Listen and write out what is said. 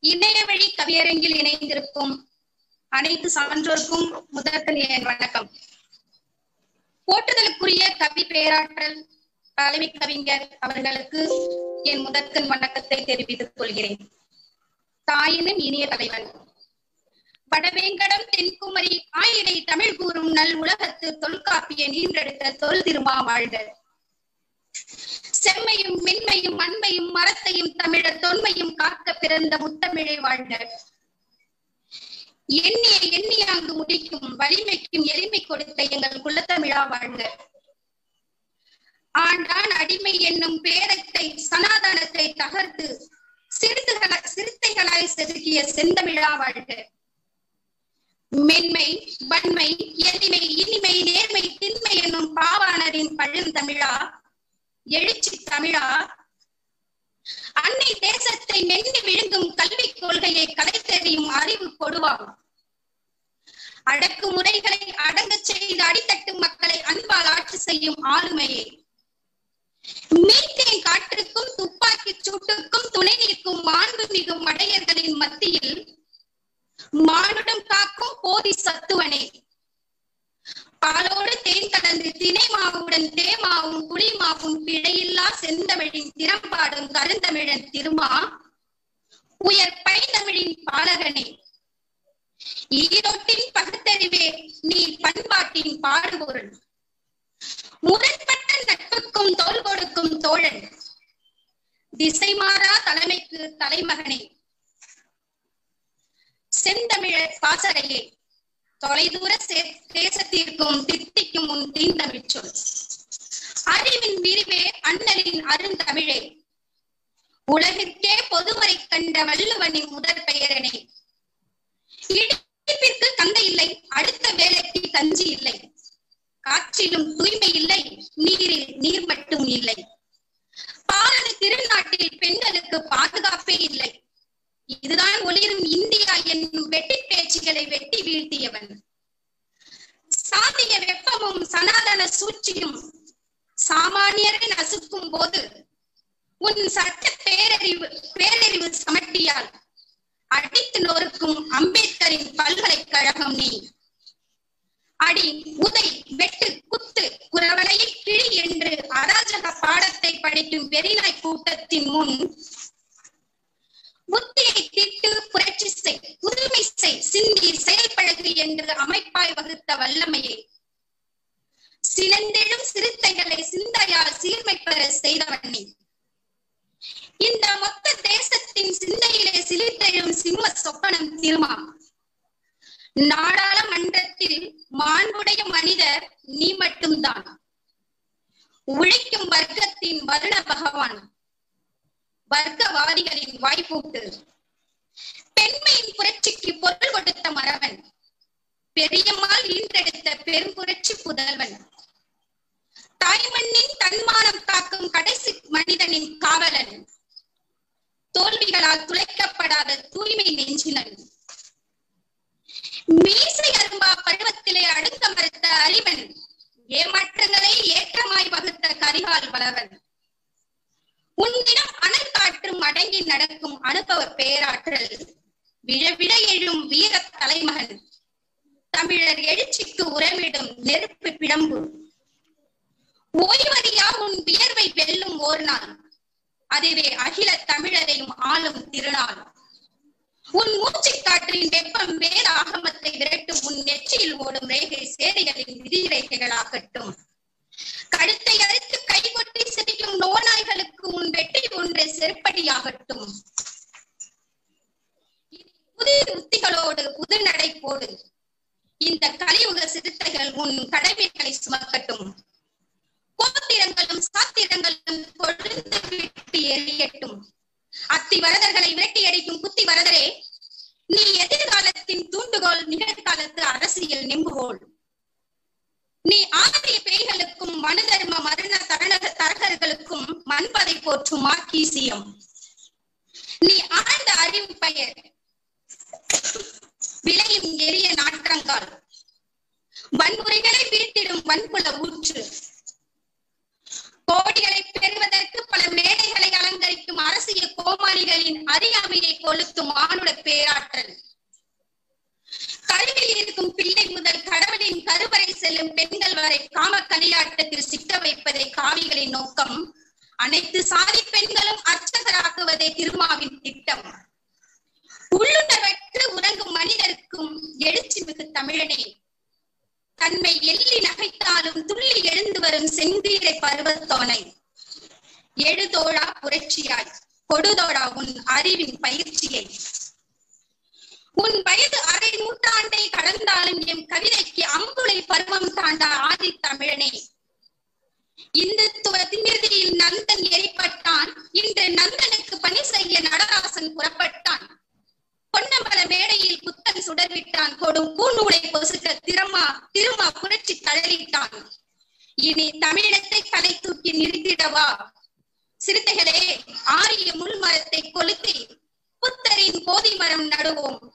இணையவழி கவியரங்கில் இணைந்திருக்கும் அனைத்து சான்றோர்க்கும் முதற்கண் என் வணக்கம் போற்றுதலுக்குரிய கவி பேராற்றல் தலைமை கவிஞர் அவர்களுக்கு என் முதற்கண் வணக்கத்தை தெரிவித்துக் கொள்கிறேன் தாயினும் இனிய தலைவன் வடவேங்கடம் தென்குமரி ஆயிடை தமிழ் கூறும் நல் உலகத்து தொல்காப்பிய நீண்டெடுத்த தொல் திருமா வாழ்க செம்மையும் மென்மையும் அண்மையும் மரத்தையும் தமிழர் தொன்மையும் காக்க பிறந்த முத்தமிழை வாழ்க எண்ணிய எண்ணியாங்கு முடிக்கும் வலிமைக்கும் எளிமை கொடுத்த எங்கள் குலத்தமிழா வாழ்க ஆண்டான் அடிமை என்னும் பேரத்தை சனாதனத்தை தகர்த்து சிறுத்தைகள சிறுத்தைகளாய் செதுக்கிய செந்தமிழா வாழ்க மென்மை வன்மை எளிமை இனிமை நேர்மை திண்மை என்னும் பாவாணரின் பழந்தமிழா எழுச்சி தமிழா அன்னை தேசத்தை மென்று விழுங்கும் கல்விக் கொள்கையை கதை தெரியும் அறிவு கொடுவாம் அடக்குமுறைகளை அடங்கச் செய்து அடித்தட்டு மக்களை அன்பால் ஆட்சி செய்யும் ஆளுமையே மீத்தேன் காற்றுக்கும் துப்பாக்கி சூட்டுக்கும் துணை நிற்கும் மாண்பு மிகும் மடையர்களின் மத்தியில் மானுடம் காக்கும் போதி சத்துவனே பாலோடு தேன் கலந்து தினை மாவுடன் தேமாவும் புளிமாவும் பிழையில்லா செந்தமிழின் திறம்பாடும் கருந்தமிழன் திருமா உயர் பைந்தமிழின் பாலகனே ஈரோட்டின் பகுத்தறிவே நீ பண்பாட்டின் பாடுபொருள் முரண்பட்ட நட்புக்கும் தோல் கொடுக்கும் தோழன் திசை மாறா தலைமைக்கு தலைமகனே செந்தமிழர் பாசறையே தொலைதூர தேசத்திற்கும் தித்திக்கும் உன் தீந்தமிழ் சொல் அறிவின் விரிவே அண்ணலின் அருந்தமிழே உலகிற்கே பொதுமறை கண்ட வள்ளுவனின் முதற் பெயரனே இடிப்பிற்கு கந்தை இல்லை அடுத்த வேலைக்கு கஞ்சி இல்லை காற்றிலும் தூய்மை இல்லை நீரில் நீர் மட்டும் இல்லை பாரத திருநாட்டில் பெண்களுக்கு பாதுகாப்பே இல்லை இதுதான் ஒளிரும் இந்தியா என்னும் வெட்டி பேச்சுகளை வெட்டி வீழ்த்தியவன் சாதிய வெப்பமும் சனாதன சூழ்ச்சியும் சாமானியரை நசுக்கும் போது உன் சட்ட பேரறிவு பேரறிவு சமட்டியால் அடித்து நொறுக்கும் அம்பேத்கரின் பல்கலைக்கழகம் நீ அடி உதை வெட்டு குத்து குறவனையை கிழி என்று அராஜக பாடத்தை படிக்கும் வெறிநாய் கூட்டத்தின் முன் புத்தியை திட்டு புரட்சி செய் புதுமை செய் சிந்தி செயல்பழகு என்று அமைப்பாய் வகுத்த வல்லமையே சினந்தெழும் சிறுத்தைகளை சிந்தையால் சீர்மை பெற செய்தவண்ணி இந்த மொத்த தேசத்தின் சிந்தையிலே சிலிர்த்தெழும் சிம்ம சொப்பனம் திருமா நாடாளுமன்றத்தில் மாண்புடைய மனிதர் நீ மட்டும்தான் உழைக்கும் வர்க்கத்தின் வருண பகவான் வர்க்கவாதிகளின் வாய்ப்பூட்டு பெண்மையின் புரட்சிக்கு பொருள் கொடுத்த மரவன் பெரியம்மாள் ஈன்றெடுத்த பெரும் புரட்சி புதல்வன் தாய்மண்ணின் தன்மானம் காக்கும் கடைசி மனிதனின் காவலன் தோல்விகளால் துளைக்கப்படாத தூய்மை நெஞ்சினன் மீசை அரும்பா பருவத்திலே அடுக்க மறுத்த அறிவன் ஏமாற்றங்களை ஏற்றமாய் வகுத்த கரிகால் வளவன் உன்னிடம் அனல் காற்றும் அடங்கி நடக்கும் அனுபவ பேராற்றல் விழ விழ எழும் வீர தலைமகன் தமிழர் எழுச்சிக்கு உரமிடும் நெருப்பு பிழம்பு ஓய்வறியா உன் வியர்வை வெல்லும் ஓர் நாள் அதுவே அகில தமிழரையும் ஆளும் திருநாள் உன் மூச்சு காற்றின் வெப்பம் வேத ஆகமத்தை விரட்டும் உன் நெற்றியில் ஓடும் ரேகை சேரிகளின் விதிரேகைகளாகட்டும் கழுத்தை அறுத்து கைகொட்டி சிரிக்கும் நோநாய்களுக்கு உன் வெற்றி ஒன்று செருப்படியாகட்டும் புதிய உத்திகளோடு புது நடை போடு இந்த கலியுக சிறுத்தைகள் உன் கடமைகளை சுமக்கட்டும் கோத்திரங்களும் சாத்திரங்களும் கொழுந்து விட்டு எரியட்டும் அத்தி வரதர்களை விரட்டி அடிக்கும் புத்தி வரதரே நீ எதிர்காலத்தின் தூண்டுகோல் நிகழ்காலத்து அரசியல் நெம்புகோள் நீ ஆரிய பேய்களுக்கும் மனு தர்ம மரண தரண தரகர்களுக்கும் மண்பதை போற்றும் மார்க்கீசியம் நீ ஆழ்ந்த அறிவு பெயர் விளையும் எளிய நாற்றங்கால் வன்முறைகளை வீழ்த்திடும் வன்புல ஊற்று கோடிகளை பெறுவதற்கு பல மேடைகளை அலங்கரிக்கும் அரசியல் கோமாளி அறிவாளிகளின் அறியாமையை கொளுத்தும் மானுட பேராற்றல் கருவில் இருக்கும் பிள்ளை முதல் கடவுளின் கருவறை செல்லும் பெண்கள் வரை காம களியாட்டத்தில் சிக்க வைப்பதே காவிகளின் நோக்கம் அனைத்து சாதி பெண்களும் அர்ச்சகராக்குவதே திருமாவின் திட்டம் உள்ளுணர்வற்று உறங்கும் மனிதருக்கும் எழுச்சி மிகு தமிழனே தன்மை எள்ளி நகைத்தாலும் துள்ளி எழுந்து வரும் செந்தீரை பருவத்தோனை எழுதோழா புரட்சியாய் கொடுதோடா உன் அறிவின் பயிற்சியை உன் வயது அரை நூற்றாண்டை கடந்தாலும் எம் கவிதைக்கு அம்புலை பருவம் தாண்டா ஆதி தமிழனே இந்துத்துவ திமிர்தியில் நந்தன் எரிப்பட்டான் இன்று நந்தனுக்கு பணி செய்ய நடராசன் புறப்பட்டான் பொன்னம்பல மேடையில் புத்தன் சுடர்விட்டான் கொடும் பூநூலை பொசுக்க திருமா திருமா புரட்சி தழலிட்டான் இனி தமிழினத்தை கலை தூக்கி நிறுத்திடவா சிறுத்தைகளே ஆரிய முள்மரத்தை கொளுத்தி புத்தரின் போதி மரம் நடுவோம்